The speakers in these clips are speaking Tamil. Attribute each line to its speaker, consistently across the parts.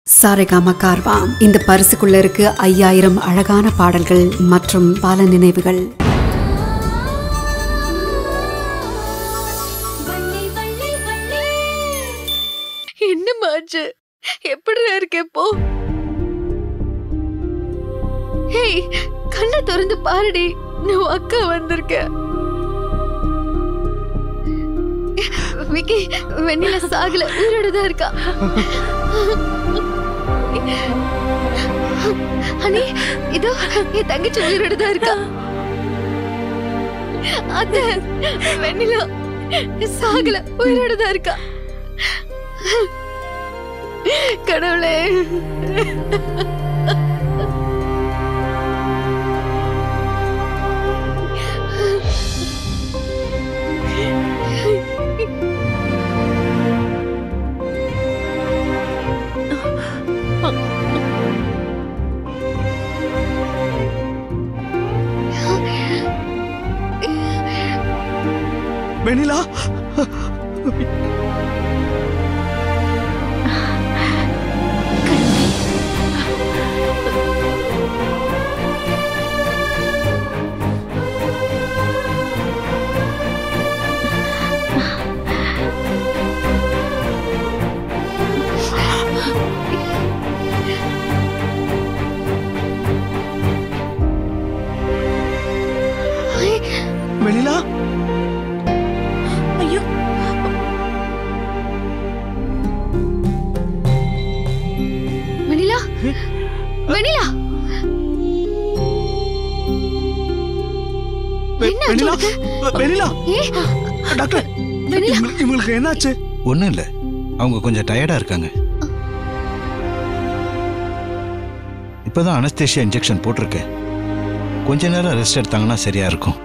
Speaker 1: சாரேகாமா கார்வாம் இந்த பரிசுக்குள்ள இருக்கு ஐயாயிரம் அழகான பாடல்கள் மற்றும் பல நினைவுகள்
Speaker 2: என்னமாச்சு எப்படிடா இருக்க இப்போ ஹேய் கண்ணை திறந்து பாருடி நான் அக்கா வந்திருக்கேன் விக்கி வெண்ணில சாகல உயிரோட தான் இருக்கா அனி இதோ என் தங்கச்சி உயிரோட தான் இருக்கா அத்த வெண்ணிலா சாகல உயிரோட தான் இருக்கா கடவுளே
Speaker 3: வெண்ணிலா வெண்ணிலா
Speaker 2: ஐயோ வெண்ணிலா வெண்ணிலா
Speaker 3: வெ-
Speaker 2: என்ன
Speaker 3: வெண்ணிலா
Speaker 2: ஆச்சு
Speaker 3: வெ- வெண்ணிலா
Speaker 2: ஏ
Speaker 3: டாக்டர்
Speaker 2: வெண்ணிலா
Speaker 3: இவங்களுக்கு- இவங்களுக்கு என்னாச்சு
Speaker 4: ஒன்றும் இல்லை அவங்க கொஞ்சம் டயர்டாக இருக்காங்க இப்போதான் அனஸ்தேஷியா இன்ஜெக்ஷன் போட்டிருக்கேன் கொஞ்ச நேரம் ரெஸ்ட் எடுத்தாங்கன்னா சரியா இருக்கும்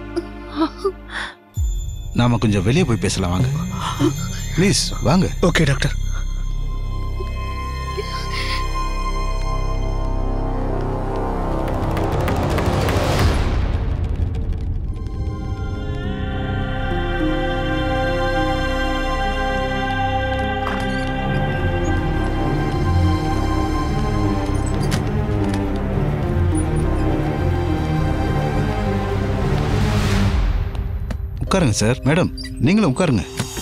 Speaker 4: நாம கொஞ்சம் வெளியே போய் பேசலாம் வாங்க ப்ளீஸ் வாங்க
Speaker 3: ஓகே டாக்டர்
Speaker 4: உட்காருங்க சார் மேடம் நீங்களும் உட்காருங்க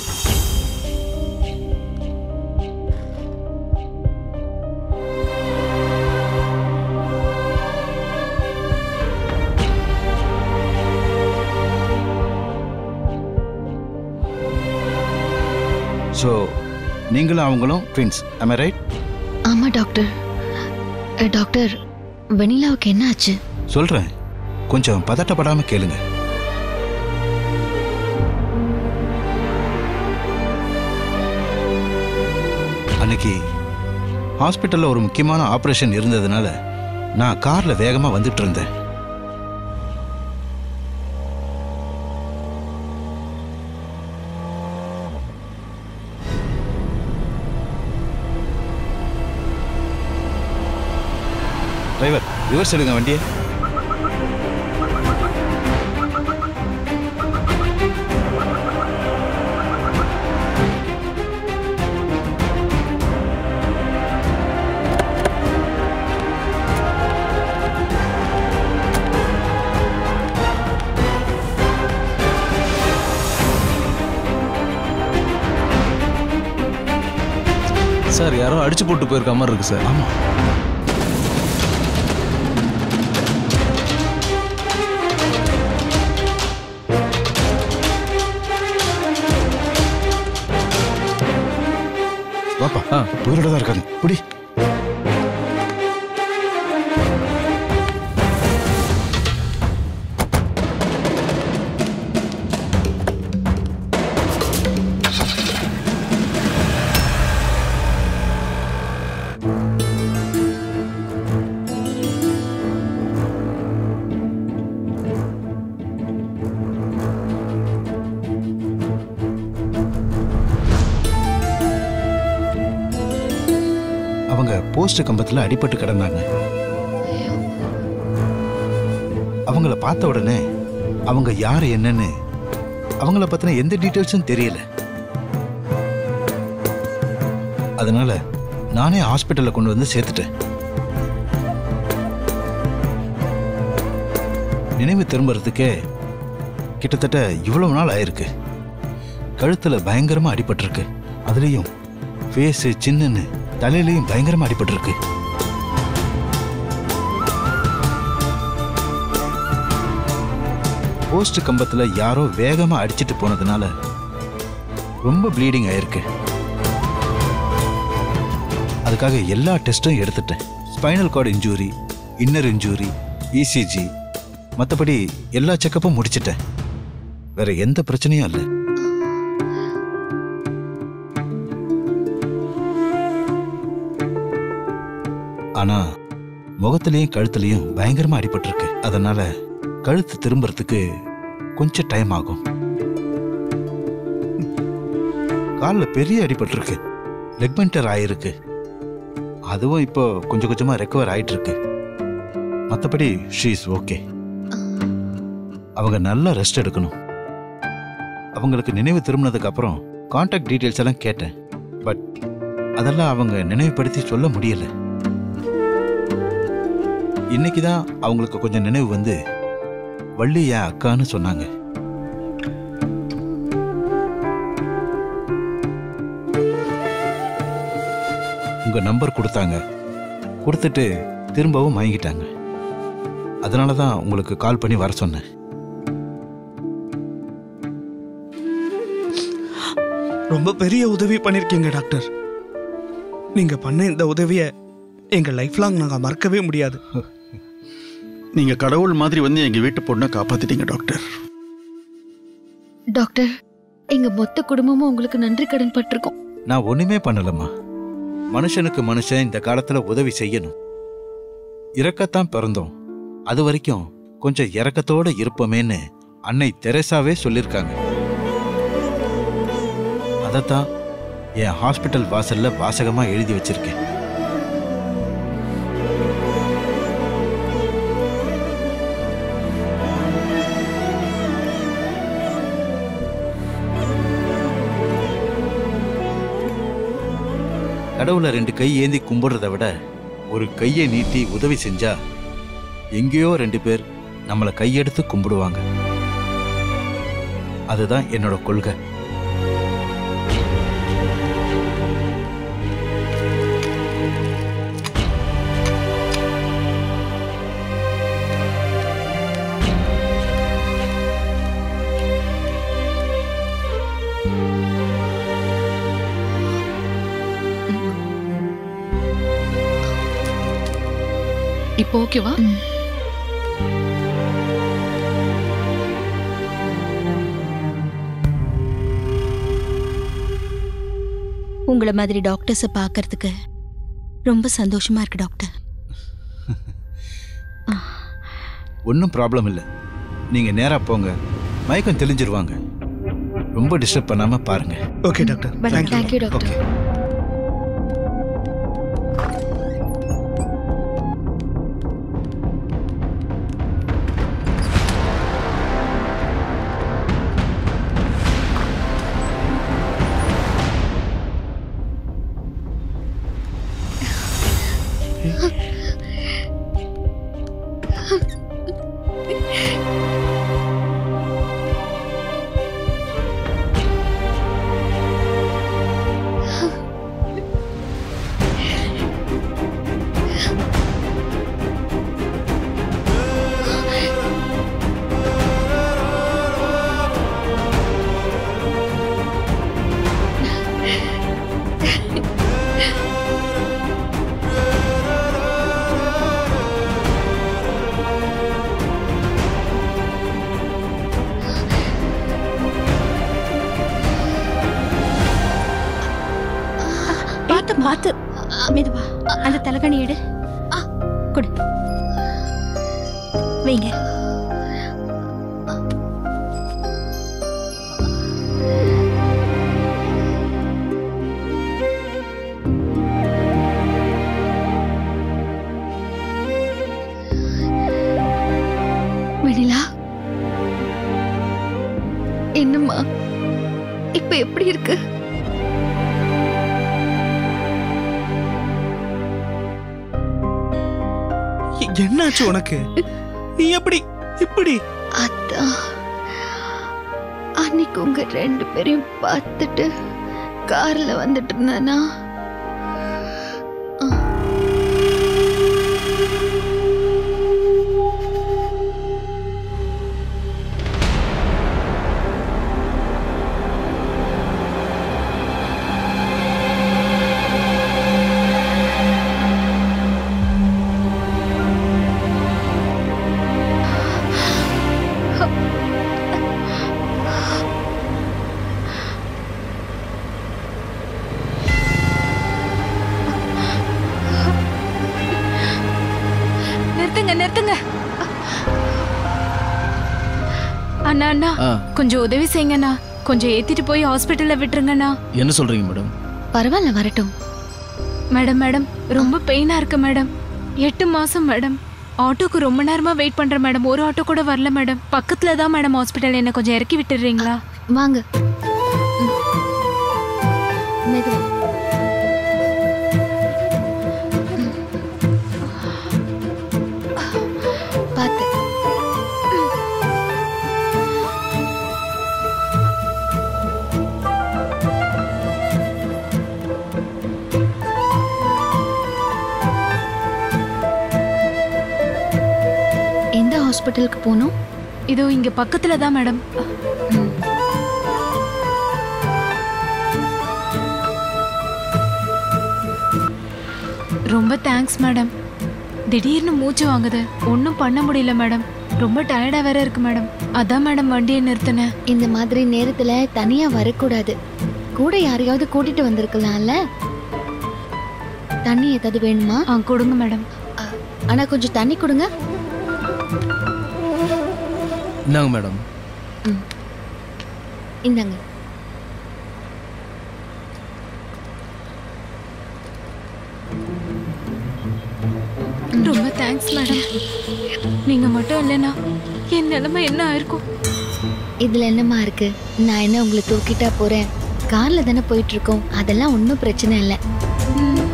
Speaker 4: ஸோ நீங்களும் அவங்களும் ட்வின்ஸ் am I ரைட்
Speaker 2: ஆமா டாக்டர் அ, டாக்டர் வெண்ணிலாவுக்கு என்ன ஆச்சு
Speaker 4: சொல்கிறேன் கொஞ்சம் பதட்டப்படாமல் கேளுங்க அன்னைக்கு ஹாஸ்பிட்டலில் ஒரு முக்கியமான ஆப்ரேஷன் இருந்ததுனால நான் காரில் வேகமாக வந்துட்டு இருந்தேன் டிரைவர் ரிவர்ஸ் எடுங்க வண்டியை
Speaker 5: சார் யாரோ அடிச்சு போட்டு போயிருக்க மாதிரி இருக்கு சார்
Speaker 4: ஆமாம் வாப்பா
Speaker 5: ஆ.
Speaker 4: உயிரோட தான் இருக்காங்க புடி அவங்க போஸ்ட் கம்பத்தில் அடிபட்டு கிடந்தாங்க அவங்கள பார்த்த உடனே அவங்க யார் என்னன்னு அவங்கள பத்தின எந்த டீட்டெயில்ஸும் தெரியல அதனால நானே ஹாஸ்பிட்டலில் கொண்டு வந்து சேர்த்துட்டேன் நினைவு திரும்புறதுக்கே கிட்டத்தட்ட இவ்வளவு நாள் ஆயிருக்கு கழுத்துல பயங்கரமா அடிபட்டிருக்கு அதுலயும் ஃபேஸு சின்னன்னு தலையிலையும் பயங்கரமா அடிபட்டிருக்கு போஸ்ட் கம்பத்துல யாரோ வேகமா அடிச்சிட்டு போனதுனால ரொம்ப ப்ளீடிங் ஆயிருக்கு அதுக்காக எல்லா டெஸ்ட்டும் எடுத்துட்டேன் spinal cord injury inner injury ECG மற்றபடி எல்லா செக்கப்பும் முடிச்சிட்டேன் வேற எந்த பிரச்சனையும் இல்லை ஆனா முகத்திலையும் கழுத்துலையும் பயங்கரமா அடிபட்டிருக்கு அதனால கழுத்து திரும்புறதுக்கு கொஞ்சம் டைம் ஆகும் காலில் பெரிய அடிபட்டிருக்கு லெக்மெண்டர் ஆயிருக்கு அதுவும் இப்போ கொஞ்சம் கொஞ்சமா ரெக்கவர் ஆயிட்டு இருக்கு மற்றபடி ஷீஸ் ஓகே அவங்க நல்லா ரெஸ்ட் எடுக்கணும் அவங்களுக்கு நினைவு திரும்பினதுக்கு அப்புறம் கான்டாக்ட் டீட்டெயில்ஸ் எல்லாம் கேட்டேன் பட் அதெல்லாம் அவங்க நினைவுபடுத்தி சொல்ல முடியல இன்னைக்கு தான் அவங்களுக்கு கொஞ்சம் நினைவு வந்து வள்ளி என் அக்கான்னு சொன்னாங்க உங்க நம்பர் கொடுத்தாங்க கொடுத்துட்டு திரும்பவும் வாங்கிட்டாங்க அதனால தான் உங்களுக்கு கால் பண்ணி வர சொன்னேன்
Speaker 3: ரொம்ப பெரிய உதவி பண்ணிருக்கீங்க டாக்டர் நீங்க பண்ண இந்த உதவியை எங்க லைஃப் லாங் நாங்க மறக்கவே முடியாது
Speaker 6: நீங்க கடவுள் மாதிரி வந்து எங்க வீட்டு பொண்ணை காப்பாத்திட்டீங்க டாக்டர்
Speaker 2: டாக்டர் எங்க மொத்த குடும்பமும் உங்களுக்கு நன்றி கடன் பட்டிருக்கோம்
Speaker 4: நான் ஒண்ணுமே பண்ணலம்மா மனுஷனுக்கு மனுஷன் இந்த காலத்துல உதவி செய்யணும் இறக்கத்தான் பிறந்தோம் அது வரைக்கும் கொஞ்சம் இறக்கத்தோட இருப்போமேன்னு அன்னை தெரேசாவே சொல்லியிருக்காங்க அதைத்தான் என் ஹாஸ்பிட்டல் வாசல்ல வாசகமா எழுதி வச்சிருக்கேன் கடவுளை ரெண்டு கை ஏந்தி கும்பிடுறத விட ஒரு கையை நீட்டி உதவி செஞ்சா எங்கேயோ ரெண்டு பேர் நம்மளை கையெடுத்து கும்பிடுவாங்க அதுதான் என்னோட கொள்கை
Speaker 2: இப்போ ஓகேவா
Speaker 7: உங்களை மாதிரி டாக்டர்ஸை பார்க்கறதுக்கு ரொம்ப சந்தோஷமா இருக்கு டாக்டர்
Speaker 4: ஒன்றும் ப்ராப்ளம் இல்லை நீங்க நேரா போங்க மயக்கம் தெளிஞ்சிருவாங்க ரொம்ப டிஸ்டர்ப் பண்ணாம பாருங்க
Speaker 3: okay doctor thank you
Speaker 2: thank you doctor
Speaker 4: okay
Speaker 7: பார்த்து பார்த்து மெதுவா அந்த தலைகணி எடு கொடு வைங்க
Speaker 2: வெனிலா என்னம்மா இப்ப எப்படி இருக்கு
Speaker 3: என்னாச்சு உனக்கு நீ எப்படி இப்படி
Speaker 2: அதான் அன்னைக்கு உங்க ரெண்டு பேரையும் பார்த்துட்டு கார்ல வந்துட்டு இருந்தேனா
Speaker 8: நிறுத்துங்க நிறுத்துங்க அண்ணா அண்ணா
Speaker 5: ஆ
Speaker 8: கொஞ்சம் உதவி செய்யுங்கண்ணா கொஞ்சம் ஏத்திட்டு போய் ஹாஸ்பிட்டல்ல விட்டுருங்கண்ணா
Speaker 5: என்ன சொல்றீங்க மேடம்
Speaker 2: பரவாயில்ல வரட்டும்
Speaker 8: மேடம் மேடம் ரொம்ப பெயினா இருக்கு மேடம் எட்டு மாசம் மேடம் ஆட்டோக்கு ரொம்ப நேரமா வெயிட் பண்றேன் மேடம் ஒரு ஆட்டோ கூட வரல மேடம் பக்கத்துல தான் மேடம் ஹாஸ்பிட்டல் என்ன கொஞ்சம் இறக்கி விட்டுறீங்களா
Speaker 2: வாங்க ம். மெதுவா ம். பார்த்து எந்த ஹாஸ்பிட்டலுக்கு போகணும்
Speaker 8: இதோ இங்க பக்கத்துல தான் மேடம் ரொம்ப தேங்க்ஸ் மேடம் திடீர்னு மூச்சு வாங்குது ஒன்றும் பண்ண முடியல மேடம் ரொம்ப டயர்டா வேற இருக்கு மேடம் அதான் மேடம் வண்டியை நிறுத்தினேன்
Speaker 2: இந்த மாதிரி நேரத்துல தனியா வரக்கூடாது கூட யாரையாவது கூட்டிட்டு வந்திருக்கலாம்ல தண்ணி ஏதாவது வேணுமா
Speaker 8: ஆ கொடுங்க மேடம்
Speaker 2: அ, ஆனா கொஞ்சம் தண்ணி கொடுங்க
Speaker 5: இந்தாங்க மேடம்
Speaker 2: இந்தாங்க
Speaker 8: ரொம்ப தேங்க்ஸ் மேடம் நீங்க மட்டும் இல்லைன்னா என் நிலைமை என்ன ஆயிருக்கும்
Speaker 2: இதுல என்னம்மா இருக்கு நான் என்ன உங்களை தூக்கிட்டா போறேன் கார்ல தானே போயிட்டு இருக்கோம் அதெல்லாம் ஒன்றும் பிரச்சனை இல்லை
Speaker 8: ம்.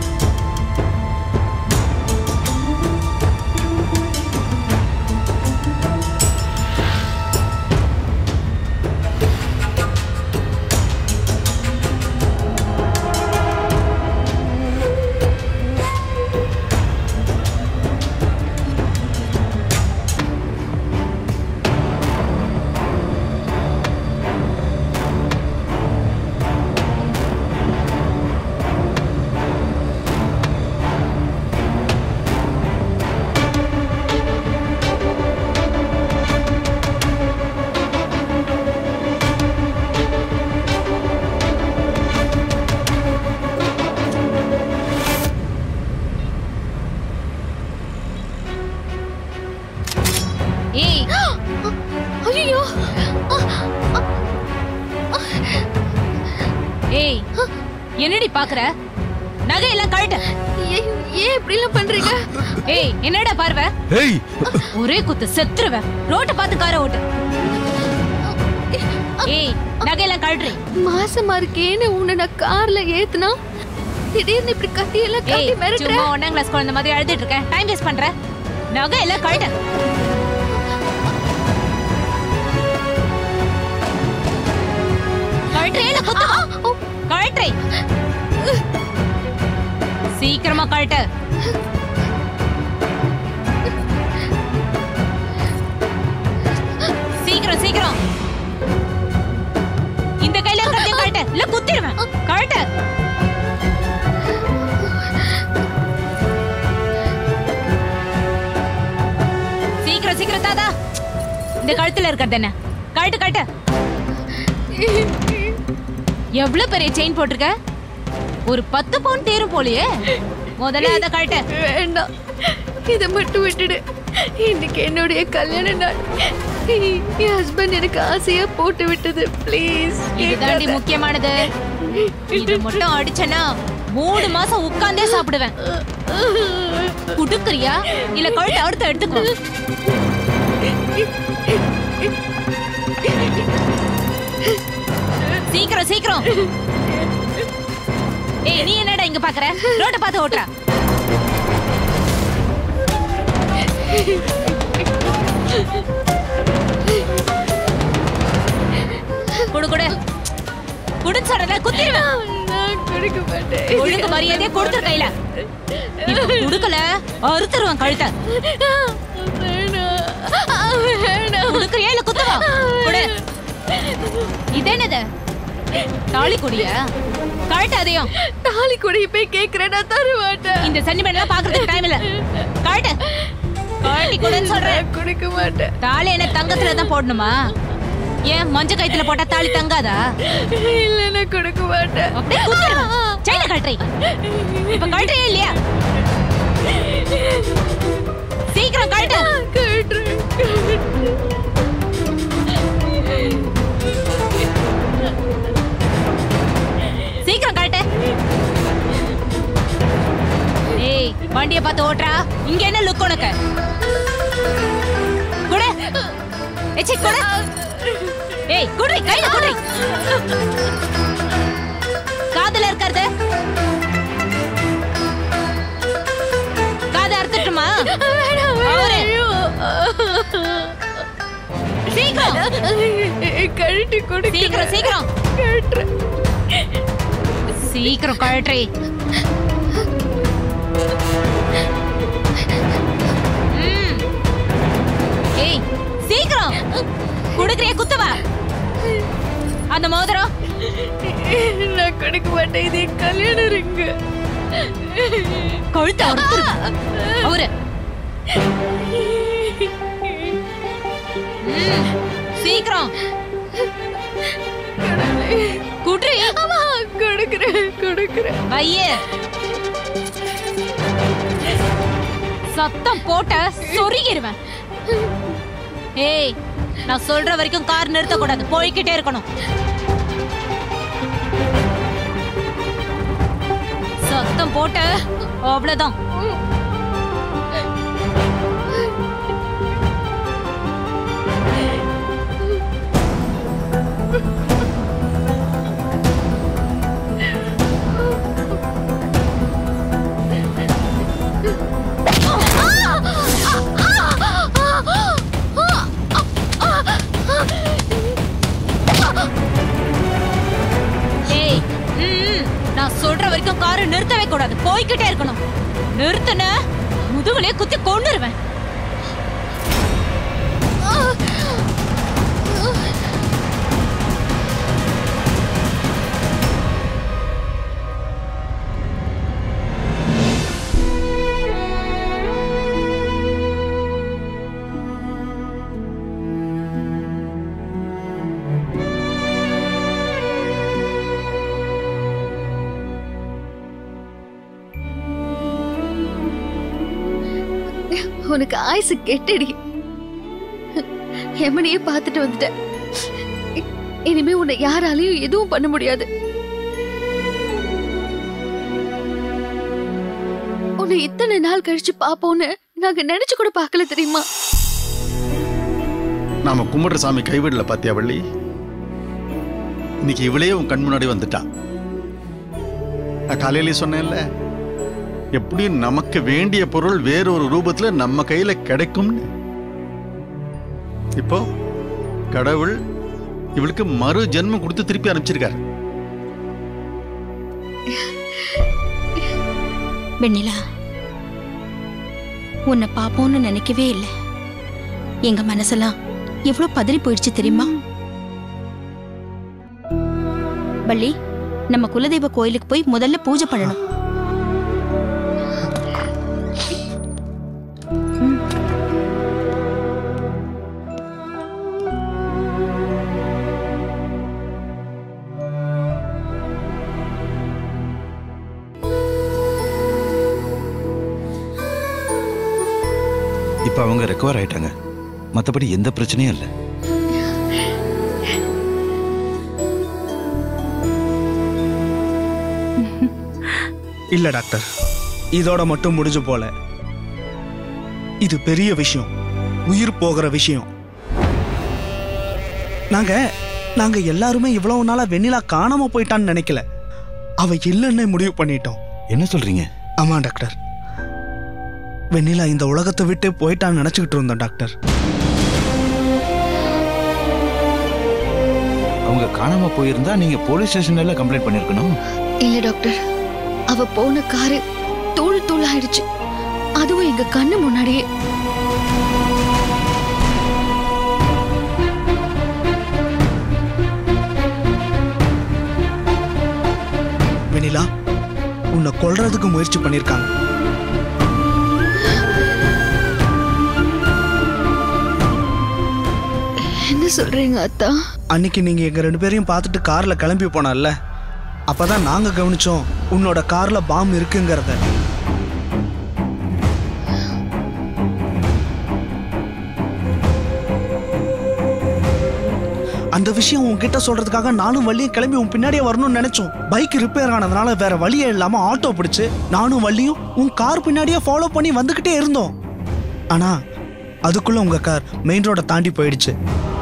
Speaker 2: ஏய் ஐயோ
Speaker 8: ஏய் என்னடி பாக்குற நகையெல்லாம் கழட்ட
Speaker 2: ஏன் இப்படிலாம் பண்றீங்க
Speaker 8: ஏய் என்னடா பார்வை
Speaker 5: ஏய்
Speaker 8: ஒரே குத்து செத்துருவ ரோட்ட பார்த்து கார ஓட்டு ஏய் நகையெல்லாம் கழட்டுறி
Speaker 2: மாசமா இருக்கேன்னு உன்னை நான் கார்ல ஏத்துனா திடீர்னு இப்படி கத்தியெல்லாம்
Speaker 8: ஏய்
Speaker 2: கட்டி மிரட்டுற
Speaker 8: சும்மா ஒன்னாம் கிளாஸ் குழந்தை மாதிரி அழுதுட்டு இருக்கேன் டைம் வேஸ்ட் பண்ற நகையெல்லாம் கழட்ட கழட்டுறே இல்ல குத்துமா கழட்டுறே சீக்கிரமா கழட்டு சீக்கிரம் சீக்கிரம் இந்த கையில இருக்கிறதையும் கழட்டு இல்ல குத்திடுவேன் கழட்டு சீக்கிரம் சீக்கிரம் தாதா இந்த கழுத்துல இருக்கிறது என்ன கழட்டு கழட்டு எவ்வளவு பெரிய செயின் போட்டிருக்க ஒரு பத்து பவுன் தேரும் போலியே முதல்ல அதை கழட்டு
Speaker 2: வேண்டாம் இதை மட்டும் விட்டுடு இன்னைக்கு என்னுடைய கல்யாண நாள் என் ஹஸ்பண்ட் எனக்கு ஆசையா போட்டு விட்டது ப்ளீஸ்
Speaker 8: இதுதாண்டி முக்கியமானது இது மட்டும் அடிச்சனா மூணு மாசம் உட்கார்ந்தே சாப்பிடுவேன் குடுக்குறியா இல்ல கழுத்து அடுத்து எடுத்துக்கோ சீக்கிரம் சீக்கிரம் ஏய் நீ என்னடா இங்க பாக்குற ரோட்ட பார்த்து ஓட்டுற
Speaker 2: கொடுக்க மாட்டேன்
Speaker 7: ஒழுங்கு மரியாதையா கொடுத்துரு கையில இப்ப கொடுக்கல அறுத்துருவான் கழுத்த
Speaker 2: வேணாம் வேணாம்
Speaker 7: கொடுக்குறியா இல்ல குத்தவா கொடு இது என்னது தாலி கொடியா கழட்டு அதையும்
Speaker 2: தாலி கொடி போய் கேக்குறேன் நான் தர மாட்டேன்
Speaker 7: இந்த சென்டிமெண்ட் எல்லாம் பாக்குறதுக்கு டைம் இல்ல கழட்டு கழட்டி கொடுன்னு சொல்றேன்
Speaker 2: நான் கொடுக்க மாட்டேன்
Speaker 7: தாலி என்ன தங்கத்துல தான் போடணுமா ஏன் மஞ்ச கயித்துல போட்டா தாலி தங்காதா
Speaker 2: இல்ல நான் கொடுக்க மாட்டேன்
Speaker 7: அப்படியே குத்திடுவேன் செயின கழட்டுறி இப்ப கழட்டுறியா இல்லையா சீக்கிரம் கழட்டு
Speaker 2: கட்டுறேன்
Speaker 7: சீக்கிரம் கழட்டு ஏய் வண்டிய பார்த்து ஓட்டுறா இங்க என்ன லுக் உனக்கு குடு ஏச்சி குடு ஏய் குடு கையில குடு காதுல இருக்கிறது காது அறுத்துட்டுமா அவரு. சீக்கிரம்
Speaker 2: கழட்டி கொடுக்க
Speaker 7: சீக்கிரம் சீக்கிரம்
Speaker 2: கட்டுறேன்
Speaker 7: சீக்கிரம் கழற்றி ம். ஏய் சீக்கிரம் குடுக்குறிய குத்தவா அந்த மோதிரம்
Speaker 2: நான் கொடுக்க மாட்டேன் இது என் கல்யாண ரிங்கு
Speaker 7: கழுத்த அறுத்துரு அவரு ம். சீக்கிரம் குட்ரி
Speaker 2: ஆமா கொடுக்குறேன் கொடுக்குறேன்
Speaker 7: பைய சத்தம் போட்ட சொருகிருவேன் ஏய் நான் சொல்ற வரைக்கும் கார் நிறுத்த கூடாது போய்கிட்டே இருக்கணும் சத்தம் போட்ட அவ்வளவுதான் ஏய் ம், நான் சொல்ற வரைக்கும் காரை நிறுத்தவே கூடாது போய்கிட்டே இருக்கணும் நிறுத்துன முதுகுலயே குத்தி கொண்டுருவேன்
Speaker 2: உனக்கு ஆயுசு கெட்டடி எமனையே பார்த்துட்டு வந்துட்டேன் இ- இனிமே உன்னை யாராலையும் எதுவும் பண்ண முடியாது உன்னை இத்தனை நாள் கழிச்சு பாப்போம்னு நாங்க நினைச்சு கூட பார்க்கல தெரியுமா
Speaker 6: நாம கும்பிடுற சாமி கைவிடல பாத்தியா வள்ளி இன்னைக்கு இவளே உன் கண் முன்னாடி வந்துட்டா நான் காலையிலேயே சொன்னேன்ல எப்படியும் நமக்கு வேண்டிய பொருள் வேறொரு ரூபத்துல நம்ம கையில கிடைக்கும்னு இப்போ கடவுள் இவளுக்கு மறு ஜென்மம் கொடுத்து திருப்பி அனுப்பிச்சிருக்காரு
Speaker 7: வெண்ணிலா உன்னை பாப்போம்னு நினைக்கவே இல்லை எங்க மனசெல்லாம் எவ்வளவு பதறி போயிடுச்சு தெரியுமா பள்ளி நம்ம குலதெய்வ கோயிலுக்கு போய் முதல்ல பூஜை பண்ணணும்
Speaker 4: இப்போ அவங்க ரெக்கவர் ஆயிட்டாங்க மற்றபடி எந்த பிரச்சனையும் இல்லை
Speaker 3: இல்ல டாக்டர் இதோட மட்டும் முடிஞ்சு போல இது பெரிய விஷயம் உயிர் போகிற விஷயம் நாங்க நாங்க எல்லாருமே இவ்வளவு நாளா வெண்ணிலா காணாம போயிட்டான்னு நினைக்கல அவ இல்லைன்னு முடிவு பண்ணிட்டோம்
Speaker 4: என்ன சொல்றீங்க
Speaker 3: ஆமா டாக்டர் வெண்ணிலா இந்த உலகத்தை விட்டு போயிட்டான்னு நினைச்சுக்கிட்டு இருந்தோம் டாக்டர்
Speaker 4: அவங்க காணாம போயிருந்தா நீங்க போலீஸ் ஸ்டேஷன்ல கம்ப்ளைண்ட் பண்ணிருக்கணும்
Speaker 2: இல்ல டாக்டர் அவ போன காரு தூள் தூள் ஆயிடுச்சு அதுவும் எங்க கண்ணு முன்னாடியே
Speaker 3: வெனிலா உன்னை கொல்றதுக்கு முயற்சி பண்ணிருக்காங்க
Speaker 2: என்ன சொல்றீங்க அத்தா
Speaker 3: அன்னைக்கு நீங்க எங்க ரெண்டு பேரையும் பார்த்துட்டு கார்ல கிளம்பி போனல்ல அப்பதான் நாங்க கவனிச்சோம் உன்னோட கார்ல பாம் இருக்குங்கிறத அந்த விஷயம் உன்கிட்ட சொல்றதுக்காக நானும் வள்ளியும் கிளம்பி உன் பின்னாடியே வரணும்னு நினைச்சோம் பைக் ரிப்பேர் ஆனதுனால வேற வழியே இல்லாம ஆட்டோ பிடிச்சு நானும் வள்ளியும் உன் கார் பின்னாடியே ஃபாலோ பண்ணி வந்துகிட்டே இருந்தோம் ஆனா அதுக்குள்ள உங்க கார் மெயின் ரோட தாண்டி போயிடுச்சு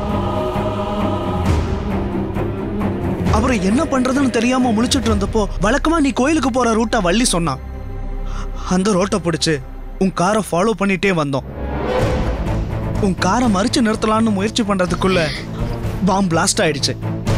Speaker 3: அப்புறம் என்ன பண்றதுன்னு தெரியாம முழிச்சிட்டு இருந்தப்போ வழக்கமா நீ கோயிலுக்கு போற ரூட்டை வள்ளி சொன்னான் அந்த ரோட்டை பிடிச்சு உன் காரை ஃபாலோ பண்ணிட்டே வந்தோம் உன் காரை மறிச்சு நிறுத்தலாம்னு முயற்சி பண்றதுக்குள்ள பாம் பிளாஸ்ட் ஆயிடுச்சு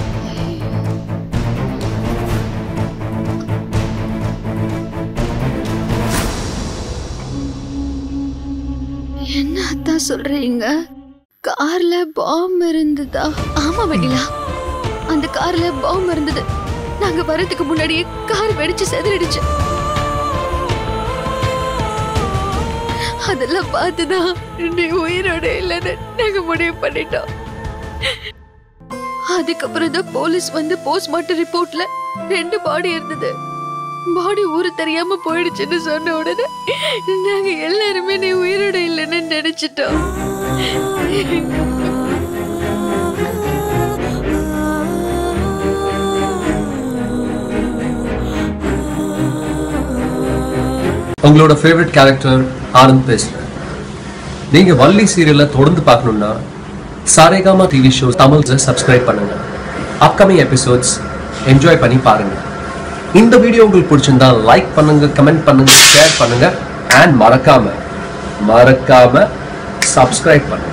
Speaker 2: என்ன அத்தா சொல்றீங்க கார்ல பாம் இருந்ததா ஆமா வெண்ணிலா அந்த கார்ல பாம் இருந்தது நாங்க வரதுக்கு முன்னாடியே கார் வெடிச்சு செதறிடுச்சு அதெல்லாம் பார்த்துதான் நீ உயிரோட இல்லைன்னு நாங்க முடிவு பண்ணிட்டோம் அதுக்கப்புறம் தான் போலீஸ் வந்து போஸ்ட்மார்ட்டம் ரிப்போர்ட்ல ரெண்டு பாடி இருந்தது பாடி ஊரு தெரியாம போயிடுச்சுன்னு சொன்ன உடனே நாங்க எல்லாருமே நீ உயிரோட இல்லைன்னு நினைச்சிட்டோம்
Speaker 9: உங்களோட ஃபேவரட் கேரக்டர் ஆனந்த் பேசுறேன் நீங்க வள்ளி சீரியல்ல தொடர்ந்து பார்க்கணும்னா சாரேகாமா டிவி ஷோ தமிழ்ஸை சப்ஸ்கிரைப் பண்ணுங்க அப்கமிங் எபிசோட்ஸ் என்ஜாய் பண்ணி பாருங்க இந்த வீடியோ உங்களுக்கு பிடிச்சிருந்தா லைக் பண்ணுங்க கமெண்ட் பண்ணுங்க ஷேர் பண்ணுங்க அண்ட் மறக்காம மறக்காம சப்ஸ்கிரைப் பண்ணுங்க